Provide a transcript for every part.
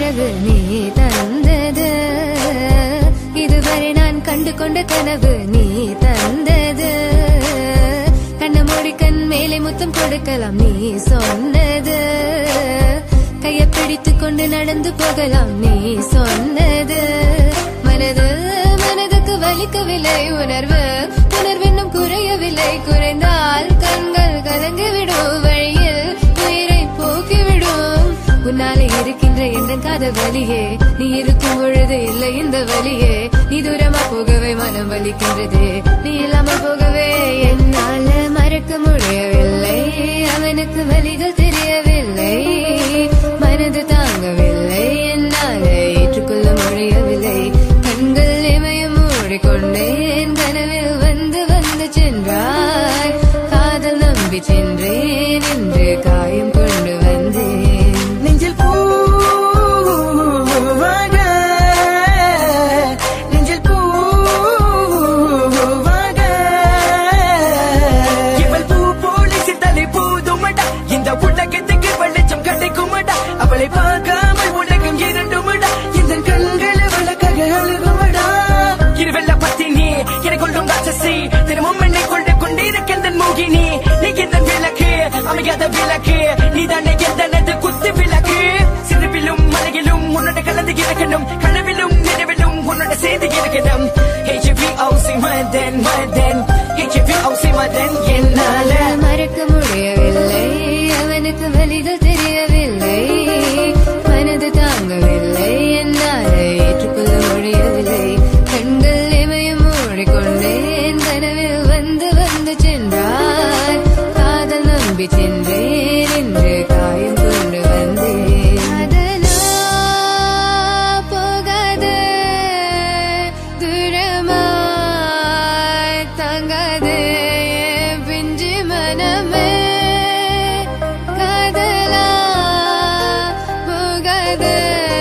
அழகு நீ தந்தது இதுவரை நான் கண்டு கொண்ட கனவு நீ தந்தது கண்ண மூடி கண் மேலே முத்தம் கொடுக்கலாம் நீ சொன்னது கையை பிடித்துக் கொண்டு நடந்து போகலாம் நீ சொன்னது மனது மனதுக்கு வலிக்கவில்லை உணர்வு உணர்வென்னும் குறையவில்லை குறைந்தால் கண்கள் கலங்கிவிடும் வழியில் உயிரை போக்கிவிடும் உன்னாலே இருக்கின்ற எந்த காதல் வலியே நீ இருக்கும் பொழுது இல்லை இந்த வலியே நீ தூரமா போகவே மனம் வலிக்கின்றது நீ இல்லாமல் போகவே என்னால மறக்க முடியவில்லை அவனுக்கு வலிகள் தெரியவில்லை மனது தாங்கவில்லை என்னால ஏற்றுக்கொள்ள முடியவில்லை கண்கள் இமயம் மூடிக்கொண்டேன் கனவில் வந்து வந்து சென்றாய் காதல் நம்பி சென்றேன் என்று காயம் கொண்டு வந்தேன் நெஞ்சில் பூவாக நெஞ்சில் பூவாக இவள் பூ போல சித்தலை பூதுமடா இந்த உலகத்துக்கு வெளிச்சம் கிடைக்குமடா அவளை பார்க்காமல் உலகம் இரண்டுமடா இந்த கண்கள் அவளுக்காக அழுகுமடா இருவெல்ல பத்தினி எனக்கு கொள்ளும் ராட்சசி தினமும் என்னை கொண்டு கொண்டிருக்கின்ற மோகினி நீ எந்த விளக்கு அமையாத விளக்கு நீ தானே எந்தனது குத்து விளக்கு சிறுவிலும் மலையிலும் உன்னோட கலந்து இருக்கணும் கனவிலும் நினைவிலும் உன்னோட சேர்ந்து இருக்கணும் HVOC மதன் மதன் HVOC மதன் என்னால மறக்க முடியவில்லை அவனுக்கு வலிகள் தெரியவில்லை மனது தாங்கவில்லை என்னால் ஏற்றுக்கொள்ள முடியவில்லை கண்கள் இமயம் மூடிக்கொண்டேன் கனவில் வந்து வந்து சென்றார் காதல் நம்பி சென்றேன் என்று காயம் கொண்டு வந்தேன் அதனா போகாது தூரமாய் தங்காது என் பிஞ்சு மனமே காதலா போகாது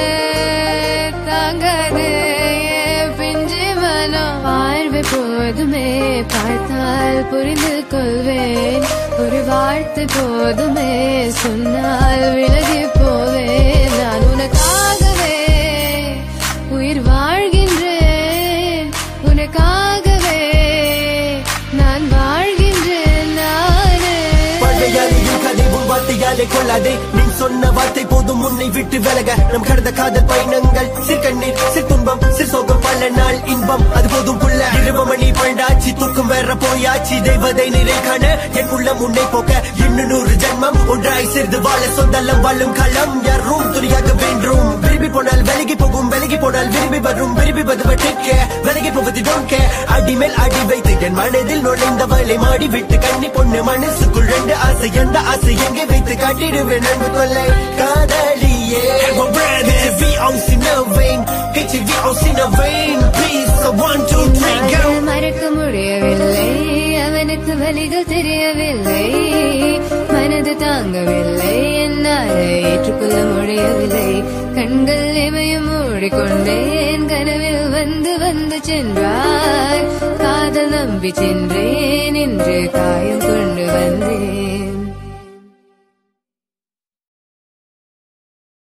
தாங்காது என் பிஞ்சு மனம் வாழ்வு போதுமே பார்த்தால் புரிந்து கொள்வேன் ஒரு வார்த்தை போதுமே சொன்னால் விலகி போவேன் நான் உனக்காகவே உயிர் வாழ்கின்றேன் உனக்காகவே நான் வாழ்கின்றேன் நானே பழையாலையும் கதைவும் வார்த்தையாலே கொள்ளாதே நீ சொன்ன வார்த்தை போதும் உன்னை விட்டு விலக நம் கடந்த காதல் பயணங்கள் சிற்கண்ணீர் சிற்துன்பம் சிற்சோகம் பல நாள் இன்பம் அது போதும் புள்ள இரவு மணி பண்டாச்சி தூக்கம் வேற போயாச்சி தெய்வதை நிறை காண என் உள்ளம் உன்னை போக்க இன்னும் நூறு ஜென்மம் ஒன்றாய் சேர்ந்து வாழ சொந்தல்லம் வாழும் களம் யாரும் துணியாக வேண்டும் விரும்பி போனால் விலகி போகும் விலகி போனால் விரும்பி வரும் விரும்பி வருவதற்கு விலகி போவது டோன்ட் கேர் அடி மேல் அடி வைத்து என் மனதில் நுழைந்தவளை மாடி விட்டு கண்ணி பொண்ணு மனசுக்குள் ரெண்டு ஆசை எந்த ஆசை எங்கே வைத்து காட்டிடுவேன் அன்பு கொள்ளை காதலியே HVOC no vein HVOC no vein please so one two three go என்னால் மறக்க முடியவில்லை அவனுக்கு வலிகள் தெரியவில்லை மனது தாங்கவில்லை என்னால் ஏற்றுக்கொள்ள முடியவில்லை கண்கள் இமயம் மூடிக்கொண்டேன் கனவில் வந்து வந்து சென்றாய் காதல் நம்பி சென்றேன் என்று காயம் கொண்டு வந்தேன்